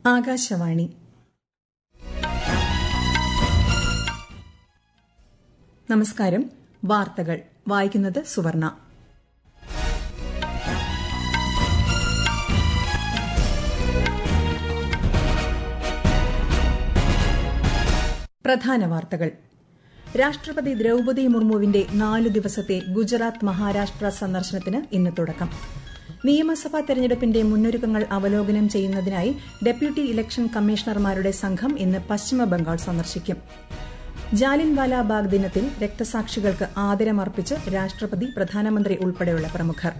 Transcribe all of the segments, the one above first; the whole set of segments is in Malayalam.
ആകാശവാണി നമസ്കാരം വാർത്തകൾ വായിക്കുന്നത് സുവർണ പ്രധാന വാർത്തകൾ രാഷ്ട്രപതി ദ്രൌപദി മുർമുവിന്റെ നാലു ദിവസത്തെ ഗുജറാത്ത് മഹാരാഷ്ട്ര സന്ദർശനത്തിന് ഇന്ന് തുടക്കം നിയമസഭാ തെരഞ്ഞെടുപ്പിന്റെ മുന്നൊരുക്കങ്ങൾ അവലോകനം ചെയ്യുന്നതിനായി ഡെപ്യൂട്ടി ഇലക്ഷൻ കമ്മീഷണർമാരുടെ സംഘം ഇന്ന് പശ്ചിമബംഗാൾ സന്ദർശിക്കും ജാലിൻവാലാബാഗ് ദിനത്തിൽ രക്തസാക്ഷികൾക്ക് ആദരമർപ്പിച്ച് രാഷ്ട്രപതി പ്രധാനമന്ത്രി ഉൾപ്പെടെയുള്ള പ്രമുഖർ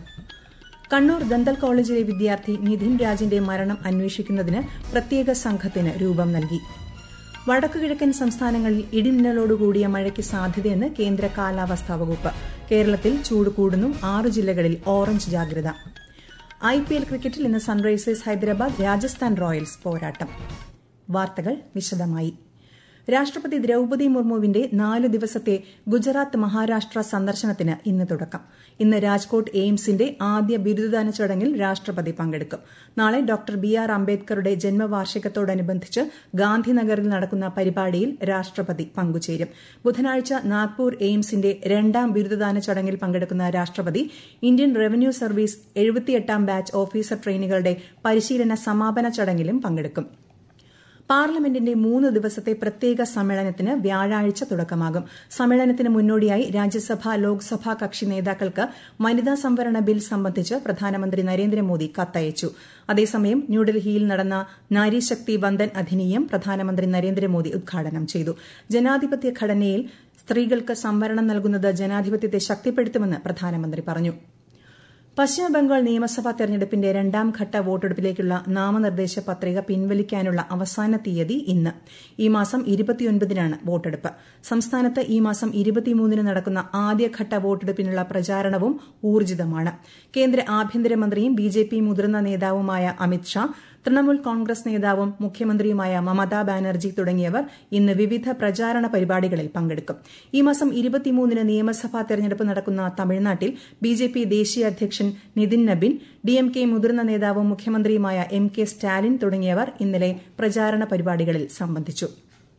കണ്ണൂർ ദന്തൽ കോളേജിലെ വിദ്യാർത്ഥി നിധിൻ രാജിന്റെ മരണം അന്വേഷിക്കുന്നതിന് പ്രത്യേക സംഘത്തിന് രൂപം നൽകി വടക്കുകിഴക്കൻ സംസ്ഥാനങ്ങളിൽ ഇടിമിന്നലോടുകൂടിയ മഴയ്ക്ക് സാധ്യതയെന്ന് കേന്ദ്ര കാലാവസ്ഥാ വകുപ്പ് കേരളത്തിൽ ചൂട് കൂടുന്നു ആറ് ജില്ലകളിൽ ഓറഞ്ച് ജാഗ്രത ഐപിഎൽ ക്രിക്കറ്റിൽ ഇന്ന് സൺറൈസേഴ്സ് ഹൈദരാബാദ് രാജസ്ഥാൻ റോയൽസ് പോരാട്ടം വാർത്തകൾ വിശദമായി രാഷ്ട്രപതി ദ്രൌപദി മുർമുവിന്റെ നാല് ദിവസത്തെ ഗുജറാത്ത് മഹാരാഷ്ട്ര സന്ദർശനത്തിന് ഇന്ന് തുടക്കം ഇന്ന് രാജ്കോട്ട് എയിംസിന്റെ ആദ്യ ബിരുദദാന ചടങ്ങിൽ രാഷ്ട്രപതി പങ്കെടുക്കും നാളെ ഡോക്ടർ ബി ആർ അംബേദ്കറുടെ ജന്മവാർഷികത്തോടനുബന്ധിച്ച് ഗാന്ധിനഗറിൽ നടക്കുന്ന പരിപാടിയിൽ രാഷ്ട്രപതി പങ്കുചേരും ബുധനാഴ്ച നാഗ്പൂർ എയിംസിന്റെ രണ്ടാം ബിരുദദാന ചടങ്ങിൽ പങ്കെടുക്കുന്ന രാഷ്ട്രപതി ഇന്ത്യൻ റവന്യൂ സർവീസ് എഴുപത്തിയെട്ടാം ബാച്ച് ഓഫീസർ ട്രെയിനികളുടെ പരിശീലന സമാപന ചടങ്ങിലും പങ്കെടുക്കും പാർലമെന്റിന്റെ മൂന്ന് ദിവസത്തെ പ്രത്യേക സമ്മേളനത്തിന് വ്യാഴാഴ്ച തുടക്കമാകും സമ്മേളനത്തിന് മുന്നോടിയായി രാജ്യസഭ ലോക്സഭാ കക്ഷി നേതാക്കൾക്ക് വനിതാ സംവരണ ബിൽ സംബന്ധിച്ച് പ്രധാനമന്ത്രി നരേന്ദ്രമോദി കത്തയച്ചു അതേസമയം ന്യൂഡൽഹിയിൽ നടന്ന നാരീശക്തി വന്ദൻ അധിനിയം പ്രധാനമന്ത്രി നരേന്ദ്രമോദി ഉദ്ഘാടനം ചെയ്തു ജനാധിപത്യ ഘടനയിൽ സ്ത്രീകൾക്ക് സംവരണം നൽകുന്നത് ജനാധിപത്യത്തെ ശക്തിപ്പെടുത്തുമെന്ന് പ്രധാനമന്ത്രി പറഞ്ഞു പശ്ചിമബംഗാൾ നിയമസഭാ തെരഞ്ഞെടുപ്പിന്റെ രണ്ടാം ഘട്ട വോട്ടെടുപ്പിലേക്കുള്ള നാമനിർദ്ദേശ പത്രിക പിൻവലിക്കാനുള്ള അവസാന തീയതി ഇന്ന് ഈ മാസം ഇരുപത്തിയൊൻപതിനാണ് വോട്ടെടുപ്പ് സംസ്ഥാനത്ത് ഈ മാസം ഇരുപത്തിമൂന്നിന് നടക്കുന്ന ആദ്യഘട്ട വോട്ടെടുപ്പിനുള്ള പ്രചാരണവും ഊർജിതമാണ് കേന്ദ്ര ആഭ്യന്തരമന്ത്രിയും ബിജെപി മുതിർന്ന നേതാവുമായ അമിത് ഷാ തൃണമൂൽ കോൺഗ്രസ് നേതാവും മുഖ്യമന്ത്രിയുമായ മമതാ ബാനർജി തുടങ്ങിയവർ ഇന്ന് വിവിധ പ്രചാരണ പരിപാടികളിൽ പങ്കെടുക്കും ഈ മാസം ഇരുപത്തിമൂന്നിന് നിയമസഭാ തെരഞ്ഞെടുപ്പ് നടക്കുന്ന തമിഴ്നാട്ടിൽ ബിജെപി ദേശീയ അധ്യക്ഷൻ നിതിൻ നബിൻ ഡിഎംകെ മുതിർന്ന നേതാവും മുഖ്യമന്ത്രിയുമായ എം കെ സ്റ്റാലിൻ തുടങ്ങിയവർ ഇന്നലെ പ്രചാരണ പരിപാടികളിൽ സംബന്ധിച്ചു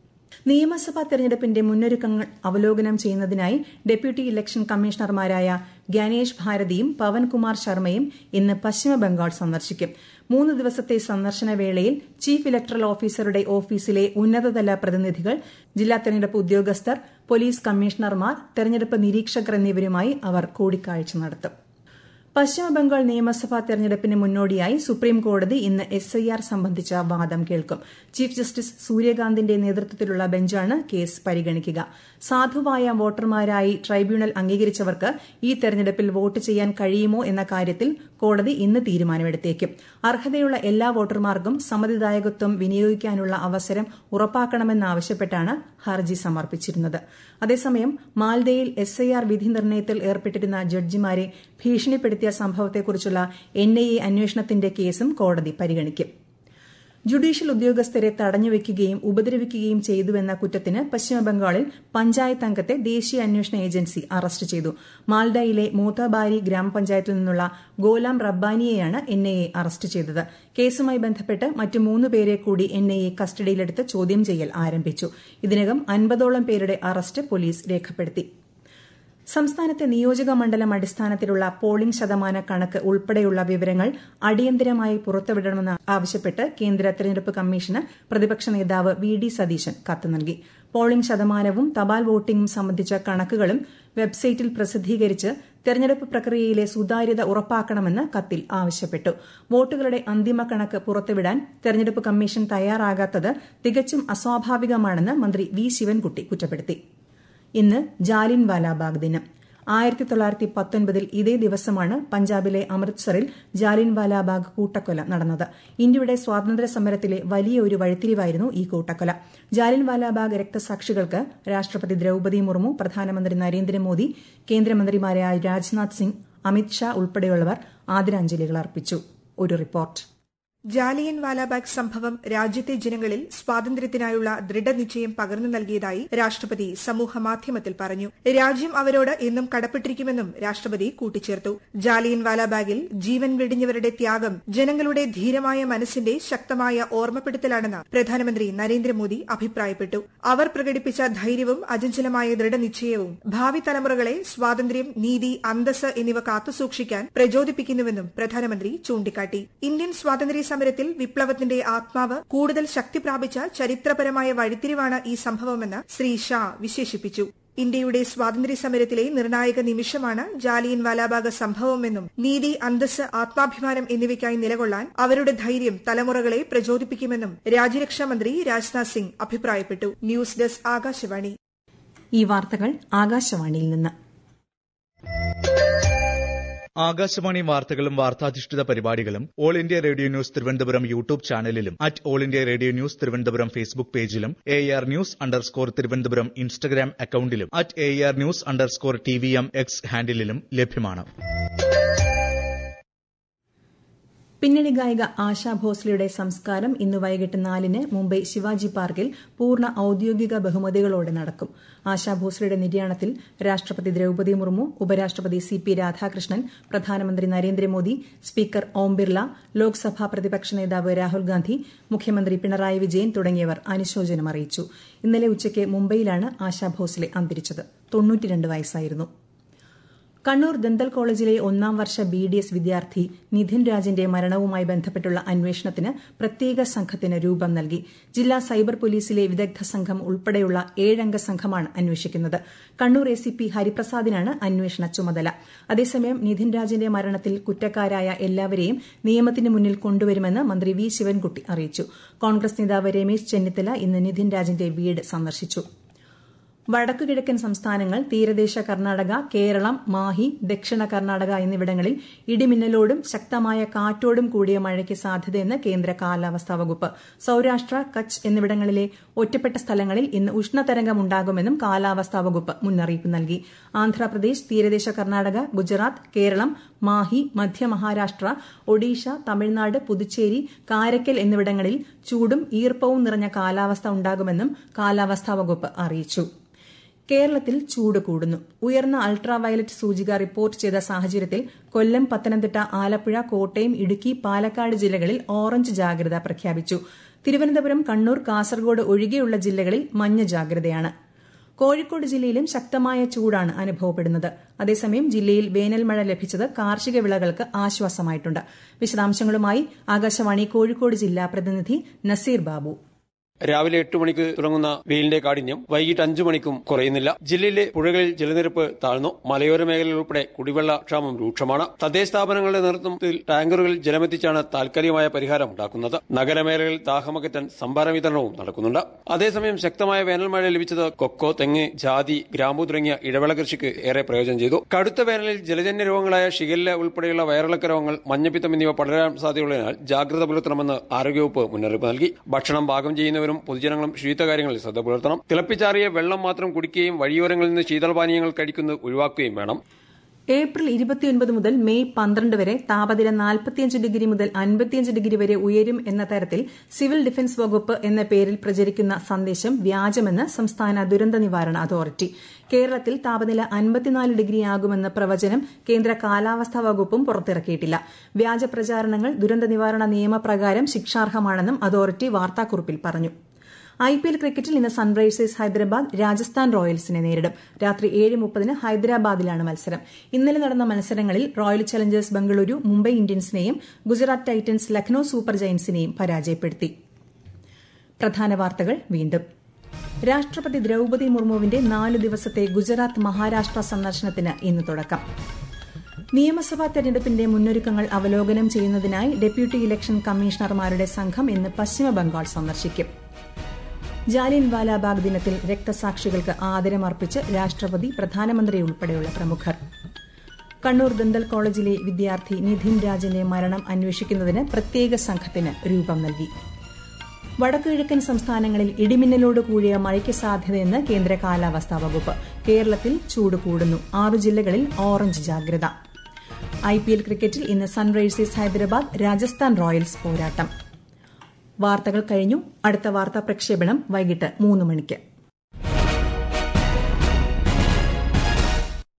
നിയമസഭാ തെരഞ്ഞെടുപ്പിന്റെ മുന്നൊരുക്കങ്ങൾ അവലോകനം ചെയ്യുന്നതിനായി ഡെപ്യൂട്ടി ഇലക്ഷൻ കമ്മീഷണർമാരായ ഗ്യാനേഷ് ഭാരതിയും പവൻകുമാർ ശർമ്മയും ഇന്ന് പശ്ചിമബംഗാൾ സന്ദർശിക്കും മൂന്ന് ദിവസത്തെ സന്ദർശന വേളയിൽ ചീഫ് ഇലക്ടറൽ ഓഫീസറുടെ ഓഫീസിലെ ഉന്നതതല പ്രതിനിധികൾ ജില്ലാ തെരഞ്ഞെടുപ്പ് ഉദ്യോഗസ്ഥർ പോലീസ് കമ്മീഷണർമാർ തെരഞ്ഞെടുപ്പ് നിരീക്ഷകർ എന്നിവരുമായി അവർ കൂടിക്കാഴ്ച നടത്തും പശ്ചിമബംഗാൾ നിയമസഭാ തെരഞ്ഞെടുപ്പിന് മുന്നോടിയായി സുപ്രീംകോടതി ഇന്ന് എസ്ഐആർ സംബന്ധിച്ച വാദം കേൾക്കും ചീഫ് ജസ്റ്റിസ് സൂര്യകാന്തിന്റെ നേതൃത്വത്തിലുള്ള ബെഞ്ചാണ് കേസ് പരിഗണിക്കുക സാധുവായ വോട്ടർമാരായി ട്രൈബ്യൂണൽ അംഗീകരിച്ചവർക്ക് ഈ തെരഞ്ഞെടുപ്പിൽ വോട്ട് ചെയ്യാൻ കഴിയുമോ എന്ന കാര്യത്തിൽ കോടതി ഇന്ന് തീരുമാനമെടുത്തേക്കും അർഹതയുള്ള എല്ലാ വോട്ടർമാർക്കും സമ്മതിദായകത്വം വിനിയോഗിക്കാനുള്ള അവസരം ഉറപ്പാക്കണമെന്നാവശ്യപ്പെട്ടാണ് ഹർജി സമർപ്പിച്ചിരുന്നത് അതേസമയം മാൽദയിൽ എസ്ഐആർ വിധി നിർണ്ണയത്തിൽ ഏർപ്പെട്ടിരുന്ന ജഡ്ജിമാരെ ഭീഷണിപ്പെടുത്തിയ സംഭവത്തെക്കുറിച്ചുള്ള എൻഐഎ അന്വേഷണത്തിന്റെ കേസും കോടതി പരിഗണിക്കും ജുഡീഷ്യൽ ഉദ്യോഗസ്ഥരെ തടഞ്ഞുവെക്കുകയും ഉപദ്രവിക്കുകയും ചെയ്തുവെന്ന കുറ്റത്തിന് പശ്ചിമബംഗാളിൽ പഞ്ചായത്ത് അംഗത്തെ ദേശീയ അന്വേഷണ ഏജൻസി അറസ്റ്റ് ചെയ്തു മാൽഡയിലെ മോത്താബാരി ഗ്രാമപഞ്ചായത്തിൽ നിന്നുള്ള ഗോലാം റബ്ബാനിയെയാണ് എൻഐഎ അറസ്റ്റ് ചെയ്തത് കേസുമായി ബന്ധപ്പെട്ട് മറ്റു മൂന്ന് പേരെ കൂടി എൻഐഎ കസ്റ്റഡിയിലെടുത്ത് ചോദ്യം ചെയ്യൽ ആരംഭിച്ചു ഇതിനകം അൻപതോളം പേരുടെ അറസ്റ്റ് പോലീസ് രേഖപ്പെടുത്തി സംസ്ഥാനത്തെ നിയോജക മണ്ഡലം അടിസ്ഥാനത്തിലുള്ള പോളിംഗ് ശതമാന കണക്ക് ഉൾപ്പെടെയുള്ള വിവരങ്ങൾ അടിയന്തരമായി പുറത്തുവിടണമെന്ന് ആവശ്യപ്പെട്ട് കേന്ദ്ര തെരഞ്ഞെടുപ്പ് കമ്മീഷന് പ്രതിപക്ഷ നേതാവ് വി ഡി സതീശൻ കത്ത് നൽകി പോളിംഗ് ശതമാനവും തപാൽ വോട്ടിംഗും സംബന്ധിച്ച കണക്കുകളും വെബ്സൈറ്റിൽ പ്രസിദ്ധീകരിച്ച് തെരഞ്ഞെടുപ്പ് പ്രക്രിയയിലെ സുതാര്യത ഉറപ്പാക്കണമെന്ന് കത്തിൽ ആവശ്യപ്പെട്ടു വോട്ടുകളുടെ അന്തിമ കണക്ക് പുറത്തുവിടാൻ തെരഞ്ഞെടുപ്പ് കമ്മീഷൻ തയ്യാറാകാത്തത് തികച്ചും അസ്വാഭാവികമാണെന്ന് മന്ത്രി വി ശിവൻകുട്ടി കുറ്റപ്പെടുത്തി ഇന്ന് ജാലിൻ വാലാബാഗ് ദിനം ആയിരത്തി തൊള്ളായിരത്തി പത്തൊൻപതിൽ ഇതേ ദിവസമാണ് പഞ്ചാബിലെ അമൃത്സറിൽ ജാലിൻ വാലാബാഗ് കൂട്ടക്കൊല നടന്നത് ഇന്ത്യയുടെ സ്വാതന്ത്ര്യ സമരത്തിലെ വലിയ ഒരു വഴിത്തിരിവായിരുന്നു ഈ കൂട്ടക്കൊല ജാലിൻ വാലാബാഗ് രക്തസാക്ഷികൾക്ക് രാഷ്ട്രപതി ദ്രൌപദി മുർമു പ്രധാനമന്ത്രി നരേന്ദ്രമോദി കേന്ദ്രമന്ത്രിമാരായ രാജ്നാഥ് സിംഗ് അമിത് ഷാ ഉൾപ്പെടെയുള്ളവർ ആദരാഞ്ജലികൾ അർപ്പിച്ചു ഒരു റിപ്പോർട്ട് ജാലിയൻ വാലാബാഗ് സംഭവം രാജ്യത്തെ ജനങ്ങളിൽ സ്വാതന്ത്ര്യത്തിനായുള്ള ദൃഢനിശ്ചയം പകർന്നു നൽകിയതായി രാഷ്ട്രപതി സമൂഹമാധ്യമത്തിൽ പറഞ്ഞു രാജ്യം അവരോട് എന്നും കടപ്പെട്ടിരിക്കുമെന്നും രാഷ്ട്രപതി കൂട്ടിച്ചേർത്തു ജാലിയൻ വാലാബാഗിൽ ജീവൻ വെടിഞ്ഞവരുടെ ത്യാഗം ജനങ്ങളുടെ ധീരമായ മനസ്സിന്റെ ശക്തമായ ഓർമ്മപ്പെടുത്തലാണെന്ന് പ്രധാനമന്ത്രി നരേന്ദ്രമോദി അഭിപ്രായപ്പെട്ടു അവർ പ്രകടിപ്പിച്ച ധൈര്യവും അചഞ്ചലമായ ദൃഢനിശ്ചയവും ഭാവി തലമുറകളെ സ്വാതന്ത്ര്യം നീതി അന്തസ് എന്നിവ കാത്തുസൂക്ഷിക്കാൻ പ്രചോദിപ്പിക്കുന്നുവെന്നും പ്രധാനമന്ത്രി ചൂണ്ടിക്കാട്ടി ഇന്ത്യൻ സ്വാതന്ത്ര്യ സമരത്തിൽ വിപ്ലവത്തിന്റെ ആത്മാവ് കൂടുതൽ ശക്തി പ്രാപിച്ച ചരിത്രപരമായ വഴിത്തിരിവാണ് ഈ സംഭവമെന്ന് ശ്രീ ഷാ വിശേഷിപ്പിച്ചു ഇന്ത്യയുടെ സ്വാതന്ത്ര്യ സമരത്തിലെ നിർണായക നിമിഷമാണ് ജാലിയൻ വാലാബാഗ് സംഭവമെന്നും നീതി അന്തസ് ആത്മാഭിമാനം എന്നിവയ്ക്കായി നിലകൊള്ളാൻ അവരുടെ ധൈര്യം തലമുറകളെ പ്രചോദിപ്പിക്കുമെന്നും രാജ്യരക്ഷാമന്ത്രി രാജ്നാഥ് സിംഗ് അഭിപ്രായപ്പെട്ടു ന്യൂസ് ഡെസ്ക് ആകാശവാണി ഈ വാർത്തകൾ ആകാശവാണിയിൽ നിന്ന് ആകാശവാണി വാർത്തകളും വാർത്താധിഷ്ഠിത പരിപാടികളും all India radio news Thiruvananthapuram YouTube ചാനലിലും at all India radio news Thiruvananthapuram Facebook പേജിലും A R news underscore Thiruvananthapuram Instagram അക്കൌണ്ടിലും at A R news underscore T V M X ഹാൻഡിലും ലഭ്യമാണ് പിന്നണി ഗായിക ആശാ ഭോസ്ലെയുടെ സംസ്കാരം ഇന്ന് വൈകിട്ട് നാലിന് മുംബൈ ശിവാജി പാർക്കിൽ പൂർണ്ണ ഔദ്യോഗിക ബഹുമതികളോടെ നടക്കും ആശാ ഭോസ്ലെയുടെ നിര്യാണത്തിൽ രാഷ്ട്രപതി ദ്രൌപദി മുർമു ഉപരാഷ്ട്രപതി സി പി രാധാകൃഷ്ണൻ പ്രധാനമന്ത്രി നരേന്ദ്രമോദി സ്പീക്കർ ഓം ബിർല ലോക്സഭാ പ്രതിപക്ഷ നേതാവ് രാഹുൽ ഗാന്ധി മുഖ്യമന്ത്രി പിണറായി വിജയൻ തുടങ്ങിയവർ അനുശോചനം അറിയിച്ചു ഇന്നലെ ഉച്ചയ്ക്ക് മുംബൈയിലാണ് ആശാ ഭോസ്ലെ അന്തരിച്ചത് തൊണ്ണൂറ്റിരണ്ട് വയസ്സായിരുന്നു കണ്ണൂർ ദന്തൽ കോളേജിലെ ഒന്നാം വർഷ ബി ഡി എസ് വിദ്യാർത്ഥി നിധിൻ രാജിന്റെ മരണവുമായി ബന്ധപ്പെട്ടുള്ള അന്വേഷണത്തിന് പ്രത്യേക സംഘത്തിന് രൂപം നൽകി ജില്ലാ സൈബർ പോലീസിലെ വിദഗ്ധ സംഘം ഉൾപ്പെടെയുള്ള ഏഴംഗ സംഘമാണ് അന്വേഷിക്കുന്നത് കണ്ണൂർ എ സി പി ഹരിപ്രസാദിനാണ് അന്വേഷണ ചുമതല അതേസമയം നിധിൻ രാജിന്റെ മരണത്തിൽ കുറ്റക്കാരായ എല്ലാവരെയും നിയമത്തിന് മുന്നിൽ കൊണ്ടുവരുമെന്ന് മന്ത്രി വി ശിവൻകുട്ടി അറിയിച്ചു കോൺഗ്രസ് നേതാവ് രമേശ് ചെന്നിത്തല ഇന്ന് നിധിൻ രാജിന്റെ വീട് സന്ദർശിച്ചു വടക്കുകിഴക്കൻ സംസ്ഥാനങ്ങൾ തീരദേശ കർണാടക കേരളം മാഹി ദക്ഷിണ കർണാടക എന്നിവിടങ്ങളിൽ ഇടിമിന്നലോടും ശക്തമായ കാറ്റോടും കൂടിയ മഴയ്ക്ക് സാധ്യതയെന്ന് കേന്ദ്ര കാലാവസ്ഥാ വകുപ്പ് സൌരാഷ്ട്ര കച്ച് എന്നിവിടങ്ങളിലെ ഒറ്റപ്പെട്ട സ്ഥലങ്ങളിൽ ഇന്ന് ഉഷ്ണതരംഗം ഉണ്ടാകുമെന്നും കാലാവസ്ഥാ വകുപ്പ് മുന്നറിയിപ്പ് നൽകി ആന്ധ്രാപ്രദേശ് തീരദേശ കർണാടക ഗുജറാത്ത് കേരളം മാഹി മധ്യ മഹാരാഷ്ട്ര ഒഡീഷ തമിഴ്നാട് പുതുച്ചേരി കാരക്കൽ എന്നിവിടങ്ങളിൽ ചൂടും ഈർപ്പവും നിറഞ്ഞ കാലാവസ്ഥ ഉണ്ടാകുമെന്നും കാലാവസ്ഥാ വകുപ്പ് അറിയിച്ചു കേരളത്തിൽ ചൂട് കൂടുന്നു ഉയർന്ന അൾട്രാവയലറ്റ് സൂചിക റിപ്പോർട്ട് ചെയ്ത സാഹചര്യത്തിൽ കൊല്ലം പത്തനംതിട്ട ആലപ്പുഴ കോട്ടയം ഇടുക്കി പാലക്കാട് ജില്ലകളിൽ ഓറഞ്ച് ജാഗ്രത പ്രഖ്യാപിച്ചു തിരുവനന്തപുരം കണ്ണൂർ കാസർഗോഡ് ഒഴികെയുള്ള ജില്ലകളിൽ മഞ്ഞ ജാഗ്രതയാണ് കോഴിക്കോട് ജില്ലയിലും ശക്തമായ ചൂടാണ് അനുഭവപ്പെടുന്നത് അതേസമയം ജില്ലയിൽ വേനൽ മഴ ലഭിച്ചത് കാർഷിക വിളകൾക്ക് ആശ്വാസമായിട്ടുണ്ട് വിശദാംശങ്ങളുമായി ആകാശവാണി കോഴിക്കോട് ജില്ലാ പ്രതിനിധി നസീർ ബാബു രാവിലെ എട്ട് മണിക്ക് തുടങ്ങുന്ന വെയിലിന്റെ കാഠിന്യം വൈകിട്ട് അഞ്ചു മണിക്കും കുറയുന്നില്ല ജില്ലയിലെ പുഴകളിൽ ജലനിരപ്പ് താഴ്ന്നു മലയോര മേഖലയിൽ ഉൾപ്പെടെ കുടിവെള്ള ക്ഷാമം രൂക്ഷമാണ് തദ്ദേശ സ്ഥാപനങ്ങളുടെ നേതൃത്വത്തിൽ ടാങ്കറുകളിൽ ജലമെത്തിച്ചാണ് താൽക്കാലികമായ പരിഹാരം ഉണ്ടാക്കുന്നത് നഗരമേഖലകളിൽ ദാഹമകറ്റാൻ സംഭാര വിതരണവും നടക്കുന്നുണ്ട് അതേസമയം ശക്തമായ വേനൽ മഴ ലഭിച്ചത് കൊക്കോ തെങ്ങ് ജാതി ഗ്രാമ്പു തുടങ്ങിയ ഇടവിള കൃഷിക്ക് ഏറെ പ്രയോജനം ചെയ്തു കടുത്ത വേനലിൽ ജലജന്യ രോഗങ്ങളായ ഷിഗല്ല ഉൾപ്പെടെയുള്ള വയറിളക്ക രോഗങ്ങൾ മഞ്ഞപ്പിത്തം എന്നിവ പടരാൻ സാധ്യതയുള്ളതിനാൽ ജാഗ്രത പുലർത്തണമെന്ന് ആരോഗ്യവകുപ്പ് മുന്നറിയിപ്പ് നൽകി ഭക്ഷണം പാകം ചെയ്യുന്നവരും പൊതുജനങ്ങളും ശുചിത്വ കാര്യങ്ങളിൽ ശ്രദ്ധ പുലർത്തണം തിളപ്പിച്ചാറിയ വെള്ളം മാത്രം കുടിക്കുകയും വഴിയോരങ്ങളിൽ നിന്ന് ശീതളപാനീയങ്ങൾ കഴിക്കുന്നത് ഒഴിവാക്കുകയും വേണം ഏപ്രിൽ ഇരുപത്തിയൊൻപത് മുതൽ മെയ് പന്ത്രണ്ട് വരെ താപനില നാൽപ്പത്തിയഞ്ച് ഡിഗ്രി മുതൽ അൻപത്തിയഞ്ച് ഡിഗ്രി വരെ ഉയരും എന്ന തരത്തിൽ സിവിൽ ഡിഫൻസ് വകുപ്പ് എന്ന പേരിൽ പ്രചരിക്കുന്ന സന്ദേശം വ്യാജമെന്ന് സംസ്ഥാന ദുരന്ത നിവാരണ അതോറിറ്റി കേരളത്തിൽ താപനില അൻപത്തിനാല് ഡിഗ്രിയാകുമെന്ന പ്രവചനം കേന്ദ്ര കാലാവസ്ഥാ വകുപ്പും പുറത്തിറക്കിയിട്ടില്ല വ്യാജ പ്രചാരണങ്ങൾ ദുരന്ത നിവാരണ നിയമപ്രകാരം ശിക്ഷാർഹമാണെന്നും അതോറിറ്റി വാർത്താക്കുറിപ്പിൽ പറഞ്ഞു ഐ പി എൽ ക്രിക്കറ്റിൽ ഇന്ന് സൺറൈസേഴ്സ് ഹൈദരാബാദ് രാജസ്ഥാൻ റോയൽസിനെ നേരിടും രാത്രി ഏഴ് മുപ്പതിന് ഹൈദരാബാദിലാണ് മത്സരം ഇന്നലെ നടന്ന മത്സരങ്ങളിൽ റോയൽ ചലഞ്ചേഴ്സ് ബംഗളൂരു മുംബൈ ഇന്ത്യൻസിനെയും ഗുജറാത്ത് ടൈറ്റൻസ് ലക്നൌ സൂപ്പർ ജയന്റ്സിനെയും പരാജയപ്പെടുത്തി പ്രധാന വാർത്തകൾ വീണ്ടും രാഷ്ട്രപതി ദ്രൌപതി മുർമുവിന്റെ നാല് ദിവസത്തെ ഗുജറാത്ത് മഹാരാഷ്ട്ര സന്ദർശനത്തിന് ഇന്ന് തുടക്കം നിയമസഭാ തെരഞ്ഞെടുപ്പിന്റെ മുന്നൊരുക്കങ്ങൾ അവലോകനം ചെയ്യുന്നതിനായി ഡെപ്യൂട്ടി ഇലക്ഷൻ കമ്മീഷണർമാരുടെ സംഘം ഇന്ന് പശ്ചിമബംഗാൾ സന്ദർശിക്കും ജാലിയൻ വാലാബാഗ് ദിനത്തിൽ രക്തസാക്ഷികൾക്ക് ആദരമർപ്പിച്ച് രാഷ്ട്രപതി പ്രധാനമന്ത്രി ഉൾപ്പെടെയുള്ള പ്രമുഖർ കണ്ണൂർ ദന്തൽ കോളേജിലെ വിദ്യാർത്ഥി നിധിൻ രാജിന്റെ മരണം അന്വേഷിക്കുന്നതിന് പ്രത്യേക സംഘത്തിന് രൂപം നൽകി വടക്കുകിഴക്കൻ സംസ്ഥാനങ്ങളിൽ ഇടിമിന്നലോട് കൂടിയ മഴയ്ക്ക് സാധ്യതയെന്ന് കേന്ദ്ര കാലാവസ്ഥാ വകുപ്പ് കേരളത്തിൽ ചൂട് കൂടുന്നു ആറു ജില്ലകളിൽ ഓറഞ്ച് ജാഗ്രത ഐ പി എൽ ക്രിക്കറ്റിൽ ഇന്ന് സൺറൈസേഴ്സ് ഹൈദരാബാദ് രാജസ്ഥാൻ റോയൽസ് പോരാട്ടം വാർത്തകൾ കഴിഞ്ഞു അടുത്ത വാർത്താ പ്രക്ഷേപണം വൈകിട്ട് മൂന്ന് മണിക്ക്